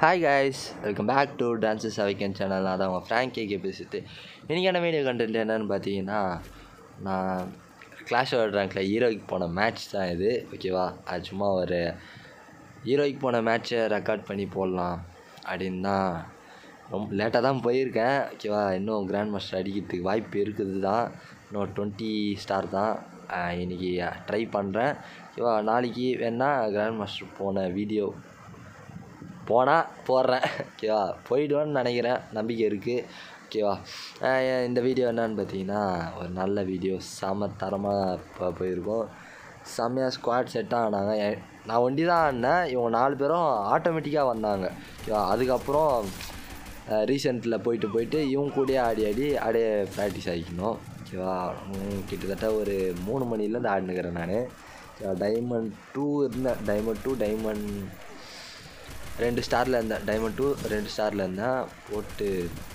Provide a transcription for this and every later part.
Hi guys welcome back to டான்சஸ் அவைக்கன் channel நான் தான் உங்கள் ஃப்ராங்க் கேக்கே பேசிட்டு இன்றைக்கான வீடியோ கண்டென்ட் என்னன்னு பார்த்தீங்கன்னா நான் கிளாஷ் ஆஃப் ரேங்கில் ஹீரோய்க்கு போன மேட்ச் தான் இது ஓகேவா அது சும்மா ஒரு ஹீரோய்க்கு போன மேட்ச்சை ரெக்கார்ட் பண்ணி போடலாம் அப்படின்னு தான் ரொம்ப லேட்டாக தான் போயிருக்கேன் ஓகேவா இன்னும் கிராண்ட் மாஸ்டர் அடிக்கிறதுக்கு வாய்ப்பு இருக்குது தான் இன்னும் டுவெண்ட்டி ஸ்டார் தான் ஆஹ் இன்னைக்கு ட்ரை பண்ணுறேன் ஓகேவா நாளைக்கு வேணால் கிராண்ட் மாஸ்டர் போன வீடியோ போனால் போடுறேன் ஓகேவா போயிடுவேன்னு நினைக்கிறேன் நம்பிக்கை இருக்குது ஓகேவா ஆஹ் இந்த வீடியோ என்னன்னு பார்த்தீங்கன்னா ஒரு நல்ல வீடியோ செம தரமாக இப்போ போயிருக்கோம் செம்மையாக ஸ்குவாட் செட் ஆனாங்க எ- நான் ஒண்டி தான் ஆடினேன் இவங்க நாலு பேரும் ஆட்டோமேட்டிக்காக வந்தாங்க ஓகேவா அதுக்கப்புறம் ரீசெண்டில் போயிட்டு போயிட்டு இவங்க கூடயே ஆடி ஆடி அப்படியே ப்ராக்டிஸ் ஆகிக்கணும் ஓகேவா உம், கிட்டத்தட்ட ஒரு மூணு மணிலேருந்து ஆடினுக்கிறேன் நான் டைமண்ட் டூ இருந்தேன் டைமண்ட் டூ டைமண்ட் ரெண்டு ஸ்டாரில் இருந்தேன் டைமண்ட் டூ ரெண்டு ஸ்டாரில் இருந்தேன் போட்டு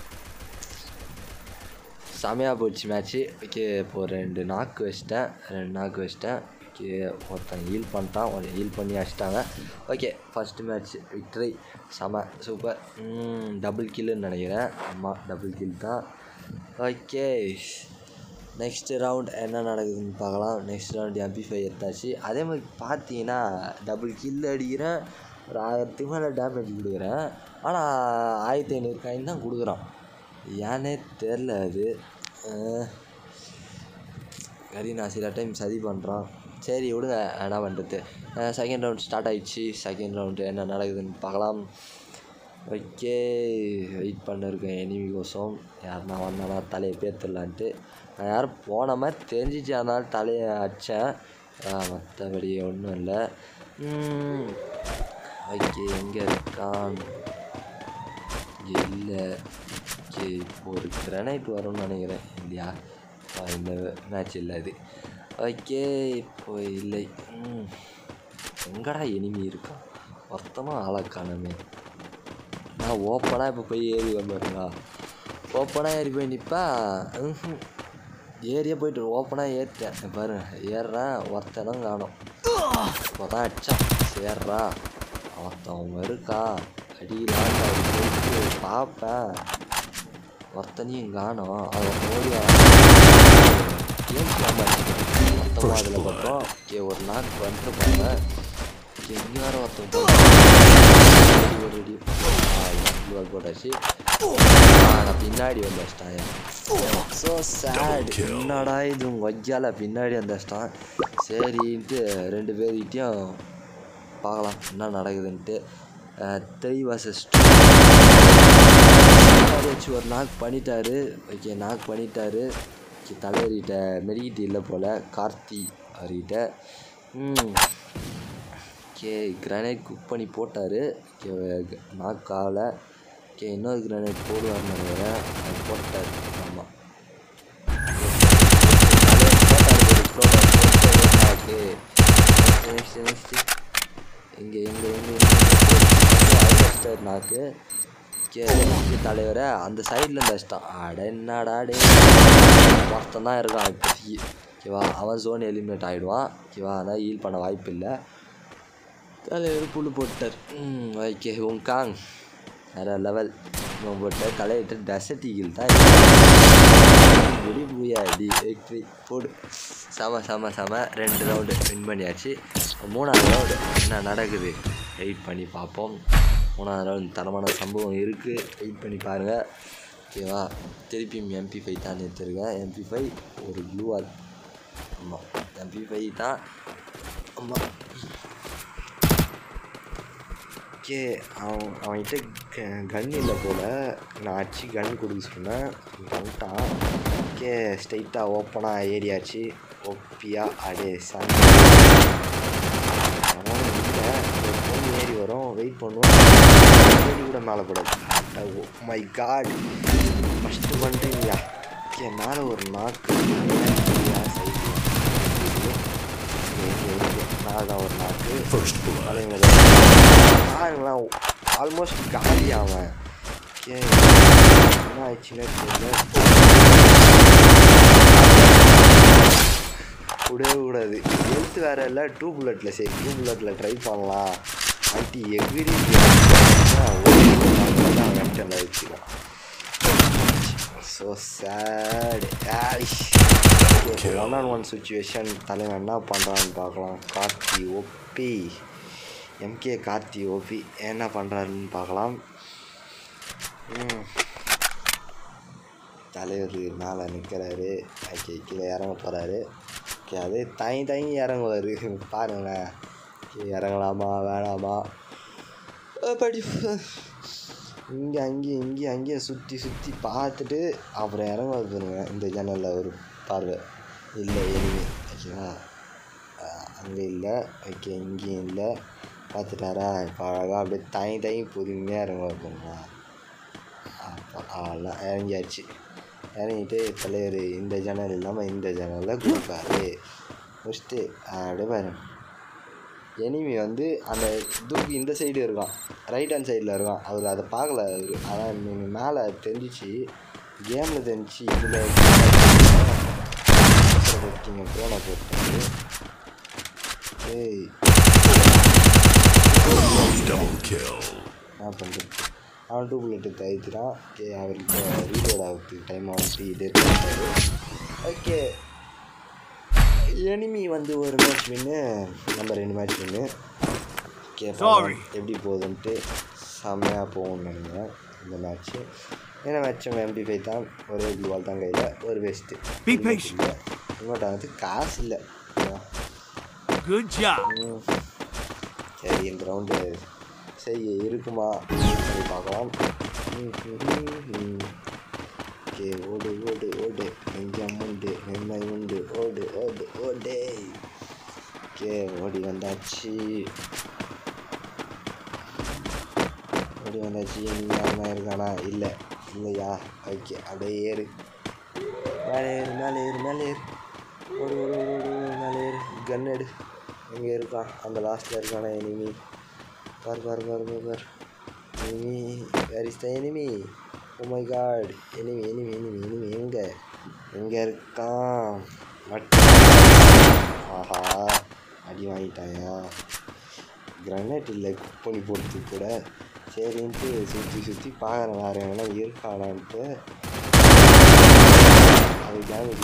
செமையாக போச்சு மேட்ச்சு ஓகே இப்போ ரெண்டு நாக்கு வச்சிட்டேன் ரெண்டு நாக்கு வச்சிட்டேன் ஓகே ஒருத்தன் ஹீல் பண்ணிட்டான் ஒரு ஹீல் பண்ணி அடிச்சிட்டாங்க ஓகே ஃபஸ்ட்டு மேட்ச் விக்ட்ரி செம சூப்பர் டபுள் கில்லுன்னு நினைக்கிறேன் ஆமாம் டபுள் கில் தான் ஓகே நெக்ஸ்ட் ரவுண்ட் என்ன நடக்குதுன்னு பார்க்கலாம் நெக்ஸ்ட் ரவுண்ட் எம்பி ஃபைவ் எடுத்தாச்சு அதே மாதிரி பார்த்தீங்கன்னா டபுள் கில் அடிக்கிறேன் ஒரு ஆயிரத்துக்கு மேலே டேமேஜ் கொடுக்குறேன் ஆனால் ஆயிரத்தி ஐநூறு காயின் தான் கொடுக்குறான் ஏன்னே தெரில அது அஹ், சரி நான் சில டைம் சதி பண்ணுறான் சரி விடுங்க என்ன பண்ணுறது செகண்ட் ரவுண்ட் ஸ்டார்ட் ஆயிடுச்சு செகண்ட் ரவுண்டு என்ன நடக்குதுன்னு பார்க்கலாம் ஓகே வெயிட் பண்ணிருக்கேன் எனிமி கோசம் யாருன்னா வந்தானா தலையை பேர்த்துடலான்ட்டு நான் யாரும் போன மாதிரி தெரிஞ்சிச்சு அதனால தலையை அடித்தேன் மற்றபடி ஒன்றும் இல்லை ஓகே எங்கே இருக்கான் இல்லை ஓகே இப்போ ஒரு கிரனைட் வரும்னு நினைக்கிறேன் இல்லையா ஆ, இந்த மேட்ச் இல்லை அது ஓகே இப்போ இல்லை ம். எங்கடா எனிமி இருக்கான் மொத்தமாக ஆளை காணமே நான் ஓப்பனாக இப்போ போய் ஏறி வந்துடுறா ஓப்பனாக ஏறி போய் நிற்பா ம்ஹும். ஏறியே போயிட்டு ஓப்பனாக ஏறிட்டேன் இங்க பாருங்க ஏறுறேன் ஒருத்தனும் காணும் இப்போ தான் அடிச்சான் சேர்றா ஒருத்தன் இருக்கா அடிக்கலான்னு அப்படி போயிட்டு பார்ப்பேன் ஒருத்தனையும் காணும் அவன் ஓடி ஏன் மொத்தமாக அதில் பார்த்தோம் ஓகே ஒரு நாக்கு வந்துட்டு போனேன் எங்கே வேறு ஒருத்தன் போய் ஒரு அடி ஒரு போட்டாச்சு ஆ, நான் பின்னாடி வந்து வச்சிட்டேன் ஸோ சேட் என்னடா இது உங்க வையால பின்னாடி வந்து வச்சிட்டான் சரின்ட்டு ரெண்டு பேர்கிட்டையும் பார்க்கலாம் என்ன நடக்குதுன்ட்டு த்ரீ வர்சஸ் வச்சு ஒரு நாக் பண்ணிட்டாரு ஓகே நாக் பண்ணிட்டாரு ஓகே தலைவர்கிட்ட மெடிக்கிட்டு இல்லை போல் கார்த்தி அவர்கிட்ட ம் ஓகே கிரானைட் குக் பண்ணி போட்டார் ஓகே நாக் ஆகலை ஓகே இன்னொரு கிரானைட் போடுவார்னு நினைக்கிறேன் அது போட்டார் ஆமாம் நெக்ஸ்ட் நெக்ஸ்ட் இங்கே எங்கே எங்கே அடிச்சிட்டார் நாக்கு ஓகே தலைவரை அந்த சைடில் இருந்து அடிச்சிட்டான் அட என்னடா டே ஒருத்தன் தான் இருக்கான் இப்போதைக்கு ஓகேவா அவன் ஜோன் எலிமினேட் ஆகிடுவான் ஓகேவா அதான் ஹீல் பண்ண வாய்ப்பு இல்லை தலைவர் புல்லு போட்டார் ம் ஓகே உங்காங் வேற லெவல் இவன் போட்ட தலையிட்டு டசட் ஈகிள் தான் முடி பூயாடி வெற்றி போடு செம செம செம ரெண்டு ரவுண்டு வின் பண்ணியாச்சு மூணாவது ரவுண்டு என்ன நடக்குது வெயிட் பண்ணி பார்ப்போம் மூணாவது ரவுண்ட் தரமான சம்பவம் இருக்குது வெயிட் பண்ணி பாருங்கள் ஓகேவா திருப்பியும் எம்பி ஃபைவ் தான் எடுத்துருக்கேன் எம்பி ஃபைவ் ஒரு க்ளூவால் ஆமாம் எம்பி ஃபைவ் தான் ஆமாம் ஓகே அவன் அவன்கிட்ட கன் இல்லை போல் நான் அடிச்சு கன் கொடுக்க சொன்னேன் வந்துட்டான் ஓகே ஸ்ட்ரைட்டாக ஓப்பனாக ஏறியாச்சு ஒப்பியா அடே சாமி அவன் இல்லை ஒரு பொண்ணு ஏறி வரும் வெயிட் பண்ணுவோம் ஏறி கூட மேலே கூடாது மை காட் ஃபஸ்ட்டு பண்ணுறீங்களா ஓகே மேலே ஒரு நாக்கு மேலே தான் ஒரு நாக்கு First blood. தலைவங்க பாருங்களேன் ஆல்மோஸ்ட் காலி அவன் ஓகே என்ன ஆயிடுச்சுன்னே தெரியல விடவே கூடாது எழுத்து வேற இல்லை டூ புல்லட்டில் சரி டூ புல்லட்டில் ட்ரை பண்ணலாம் ஆண்டி எகிரி ஒரே மென்டலில் வச்சுக்கலாம் ஸோ சேடு ஒன் ஆன் ஒன் சுச்சுவேஷன் தலைவன் என்ன பண்ணுறான்னு பார்க்கலாம் Karthi OP MK Karthi OP என்ன பண்ணுறாருன்னு பார்க்கலாம் ம். தலைவர் மேலே நிற்கிறாரு ஓகே கீழே இறங்க போகிறாரு ஓகே அதே தயங்கி தயங்கி இறங்குவார் பாருங்களேன் கீழே இறங்கலாமா வேணாமா அப்படி இங்கே அங்கேயும் இங்கேயும் அங்கேயும் சுற்றி சுற்றி பார்த்துட்டு அப்புறம் இறங்குவார் பாருங்க இந்த ஜன்னலில் ஒரு பார்வை இல்லை எனிமி ஓகேவா அங்கே இல்லை ஓகே இங்கேயும் இல்லை பார்த்துட்டாரா இப்போ அழகாக அப்படியே தயங்கி தயங்கி பொறுமையாக இறங்குவார் பாருங்க அப்போ அவ்வளோதான் இறங்கியாச்சு இறங்கிட்டு தலைவர் இந்த ஜன்னல் இல்லாமல் இந்த ஜன்னலில் கொடுப்பாரு முடிச்சுட்டு அப்படியே பாரு எனிமி வந்து அந்த தூக்கி இந்த சைடு இருக்கான் ரைட் ஹேண்ட் சைடில் இருக்கான் அவர் அதை பார்க்கல அவரு அதான் நீங்கள் மேலே தெரிஞ்சிச்சு கேமில் தெரிஞ்சிச்சு இதில் போட்டீங்க ட்ரோனை போட்டாரு ஏய் Double kill. என்ன பண்ணுறது அவன் டூ புல்லெட்டு தயித்துறான் ஓகே அவருக்கு ரீலோட் ஆகுது டைம் ஆகுது இதே பண்ணிட்டாரு ஓகே எனிமி வந்து ஒரு மேட்ச் வின்னு நம்ம ரெண்டு மேட்ச் வின்னு ஓகே Sorry. எப்படி போகுதுன்ட்டு செம்மையாக போகும்னு நினைக்கிறேன் இந்த மேட்ச்சு என்ன மேட்சும் எம்பி ஃபைவ் தான் ஒரே பால் தான் கையில் ஒரு வேஸ்ட்டு Be patient. இல்லை இங்கோட்ட வந்து காசு இல்லை Good job. ம். சரி இந்த ரவுண்டு செய்ய இருக்குமா சரி பார்க்கலாம் ம், ம், ம். ஓகே ஓடு ஓடு ஓடு நெஞ்சம் உண்டு நன்மை உண்டு ஓடு ஓடு ஓடே ஓகே ஓடி வந்தாச்சு ஓடி வந்தாச்சு நீ யாருனா இருக்கானா இல்லை இல்லையா ஓகே அப்படியே ஏறு மேலே ஏறு மேலே ஏறு மேலே ஏறு ஓடு ஓடு ஓடு ஓடு ஓடு, மேலே ஏறு கன் எடு எங்கே இருக்கான் அந்த லாஸ்ட்டில் இருக்கானா எனிமி பார் பார் பார் பார் பார் enemy where is the enemy oh my god enemy enemy enemy enemy எங்கே எங்கே இருக்கான் மட் ஆஹா அடி வாங்கிட்டாயா கிரனேட் இல்லை குக் பண்ணி போட்டு கூட சரின்ட்டு சுற்றி சுற்றி பார்க்குறேன் வேறு எங்கன்னா இருக்கானான்ட்டு அது டேமேஜ்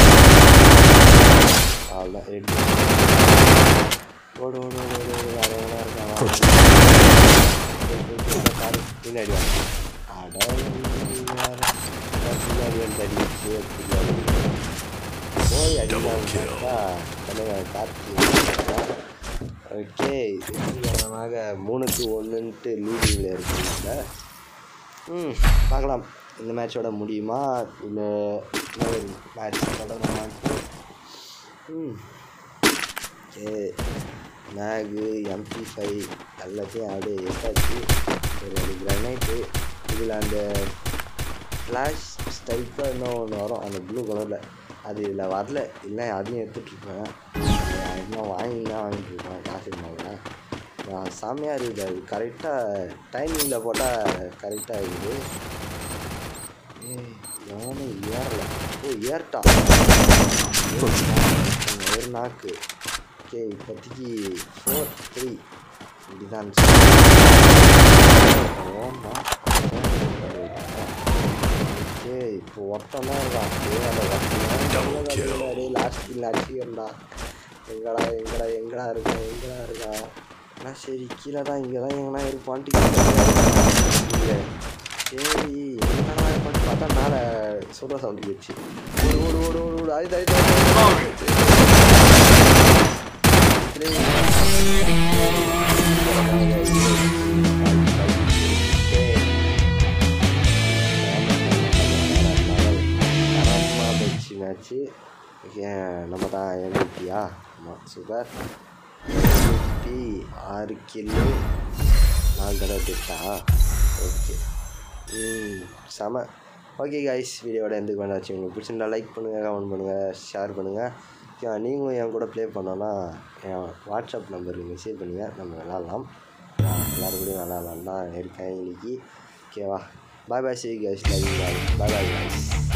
அவ்வளோதான் ரெடி ஓடு ஓடு ஓடு ஓடு ஓடு வேறு எங்கன்னா இருக்கானா போய், போய், போய், பாரு. பின்னாடி வா அட வேற. பின்னாடி வந்து அடிச்சு பின்னாடி போய் அடிக்காம தலைவர் கார்த்தி ஓகே வெற்றிகரமாக மூணுக்கு ஒன்றுன்ட்டு லீடிங்கில் இருக்குங்க ம் பார்க்கலாம் இந்த மேட்சோட முடியுமா இல்லை இன்னொரு மேட்ச் தொடங்குமான்ட்டு ம் ஓகே மேகு எம்பி ஃபைவ் எல்லாத்தையும் அப்படியே எடுத்தாச்சு ஒரு ரெண்டு கிரனைட்டு இதில் அந்த ஃப்ளாஷ் ஸ்டைப்பாக இன்னும் ஒன்று வரும் அந்த ப்ளூ கலரில் அது இதில் வரல இல்லை அதையும் எடுத்துட்ருப்பேன் இன்னும் வாங்கி தான் வாங்கிட்டு இருப்பேன் காசு இருந்தாங்க நான் செம்மையாக இருக்குது அது கரெக்டாக டைமிங்கில் போட்டால் கரெக்டாக இருக்குது ஏய் எவனும் ஏறல ஓ ஏறட்டா ஒரு நாக்கு ஓகே இப்போதைக்கு ஃபோர் த்ரீ இப்படிதான் ஓகே இப்போ ஒருத்தன் தான் இருக்கான் ஏய், அந்த Double kill. ஒருத்தன் லாஸ்ட் கில் அடிச்சுக்கிறா எங்கடா எங்கடா எங்கடா இருக்கான் எங்கடா இருக்கான் ஆனால் சரி கீழே தான் இங்கே தான் எங்கன்னா இருப்பான்ட்டு இல்லை சரி எங்கடா இருப்பான்னு பார்த்தா மேலே சொல்கிற சவுண்டு கேச்சு ஓடு ஓடு ஓடு ஓடு ஓடு ஆயுது ஆயுது மேட்ச்சு நம்ம தான் எம்விபியா ஆமாம் சூப்பர் எம்விபி ஆறு கில்லு நாலு தடவை திட்டா ஓகே ம் செம ஓகே கைஸ் வீடியோட எந்த கொண்டாச்சு உங்களுக்கு பிடிச்சிருந்தா லைக் பண்ணுங்கள் கமெண்ட் பண்ணுங்கள் ஷேர் பண்ணுங்கள் நீங்களும் என் கூட ப்ளே பண்ணோன்னா என் வாட்ஸ்அப் நம்பருக்கு மெசேஜ் பண்ணுங்கள் நம்ம விளாட்லாம் எல்லோரும் கூட விளாட்லாம் தான் இருக்கேன் இன்னைக்கு ஓகேவா bye bye see guys love bye bye bye guys